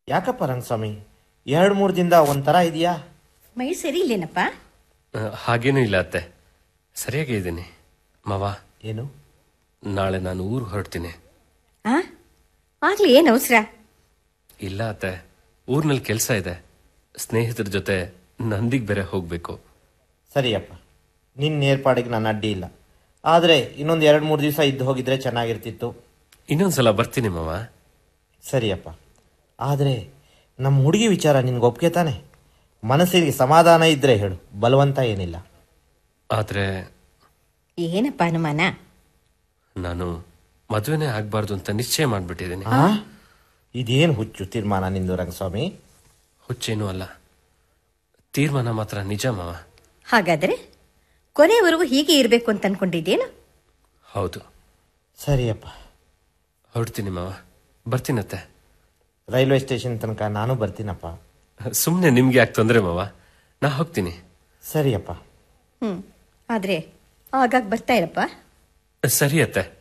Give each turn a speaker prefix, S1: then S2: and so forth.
S1: ಯಾಕಪ್ಪ ರಂಗಸ್ವಾಮಿ ಎರಡು ಮೂರು ದಿನದ ಒಂಥರ ಇದೆಯಾ
S2: ಮೈ ಸರಿ ಇಲ್ಲೇನಪ್ಪ
S3: ಆ, ಹಾಗೇನೂ ಇಲ್ಲ ಅತ್ತೆ ಸರಿಯಾಗೇ ಇದ್ದೀನಿ ಮಾವ
S1: ಏನು
S3: ನಾಳೆ ನಾನು ಊರು ಹೊರಡ್ತೀನಿ
S2: ಆ ಆಗ್ಲಿ ಏನ್ ಅವಸರ
S3: ಇಲ್ಲ ಅತ್ತೆ ಊರ್ನಲ್ಲಿ ಕೆಲಸ ಇದೆ ಸ್ನೇಹಿತರ ಜೊತೆ ನಂದಿಗೆ ಬೇರೆ ಹೋಗ್ಬೇಕು
S1: ಸರಿಯಪ್ಪ ನಿನ್ನ ಏರ್ಪಾಡಿಗೆ ನಾನು ಅಡ್ಡಿ ಇಲ್ಲ ಆದರೆ ಇನ್ನೊಂದು ಎರಡು ಮೂರು ದಿವಸ ಇದ್ದು ಹೋಗಿದ್ರೆ ಚೆನ್ನಾಗಿರ್ತಿತ್ತು
S3: ಇನ್ನೊಂದ್ಸಲ ಬರ್ತೀನಿ ಮಾವ
S1: ಸರಿಯಪ್ಪ ಆದರೆ ನಮ್ಮ ಹುಡುಗಿ ವಿಚಾರ ನಿನ್ಗೆ ಒಪ್ಗೆ ತಾನೆ ಮನಸ್ಸಿಗೆ ಸಮಾಧಾನ ಇದ್ರೆ ಹೇಳು ಬಲವಂತ ಏನಿಲ್ಲ
S3: ಆದ್ರೆ
S2: ಏನಪ್ಪ ಅನುಮಾನ
S3: ನಾನು ಮದುವೆನೇ ಆಗ್ಬಾರ್ದು ಅಂತ ನಿಶ್ಚಯ ಮಾಡ್ಬಿಟ್ಟಿದ್ದೀನಿ
S1: ಆ ಇದೇನು ಹುಚ್ಚು ತೀರ್ಮಾನ ನಿಂದು ರಂಗಸ್ವಾಮಿ
S3: ಹುಚ್ಚೇನೂ ಅಲ್ಲ ತೀರ್ಮಾನ ಮಾತ್ರ ನಿಜ ಮಾವ
S2: ಹಾಗಾದ್ರೆ ಕೊನೆಯವರೆಗೂ ಹೀಗೆ ಇರಬೇಕು ಅಂತ ಅನ್ಕೊಂಡಿದ್ದೇನು
S3: ಹೌದು
S1: ಸರಿಯಪ್ಪ
S3: ಹೊರಡ್ತೀನಿ ಮಾವ ಬರ್ತೀನತ್ತೆ
S1: ರೈಲ್ವೆ ಸ್ಟೇಷನ್ ತನಕ ನಾನು ಬರ್ತೀನಪ್ಪ
S3: ಸುಮ್ಮನೆ ನಿಮ್ಗೆ ಯಾಕೆ ತೊಂದರೆ ಮಾವ ನಾ ಹೋಗ್ತೀನಿ
S1: ಸರಿಯಪ್ಪ
S2: ಹ್ಮ್ ಆದ್ರೆ ಆಗಾಗ ಬರ್ತಾ ಇರಪ್ಪ
S3: ಸರಿ ಅತ್ತೆ